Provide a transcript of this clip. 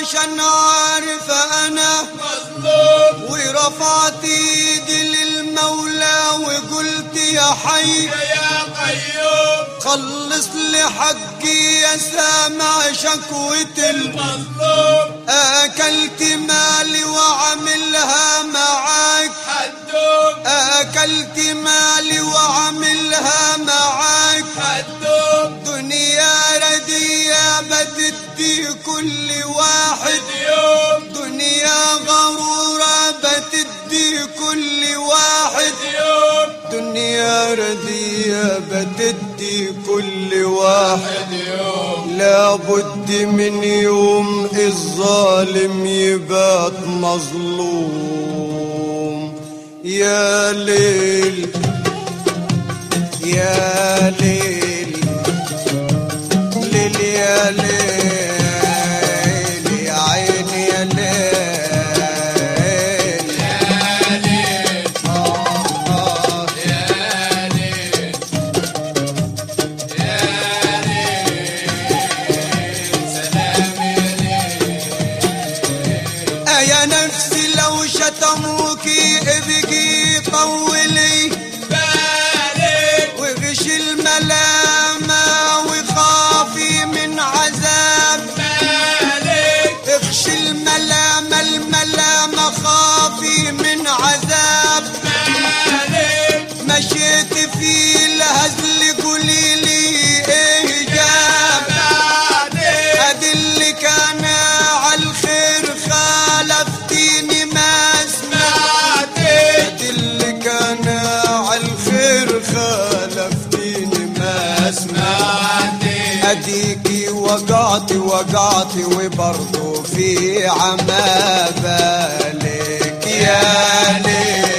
عشان عارف انا مظلوم ورفعت ايدي للمولى وقلت يا حي يا قيوم خلص لي حقي يا سامع شكوة ال- مظلوم اكلت مالي وعملها معاك حدوم اكلت مالي وعملها معاك حدوم دنيا ردية بتدي كل واحد يوم دنيا غرورة بتدي كل واحد يوم دنيا ردية بتدي كل واحد يوم لابد من يوم الظالم يبات مظلوم يا ليل يا ليل ليل يا ليل يا عيني يا ليل آه آه يا نفسي لو شتموكي ابقي طولي بالي وغش الملامة وخافي من عذاب بالي اغش الملامة الملامة خافي من عذاب بالي مشيت في الهزل قولي لي ايه جاب ادي اللي كان على الخير خالفتيني ما سمعت ادي اللي كان على الخير خالفتيني ما سمعت اديكي وقعتي وقعتي وبرضه في عما بالك يا ليل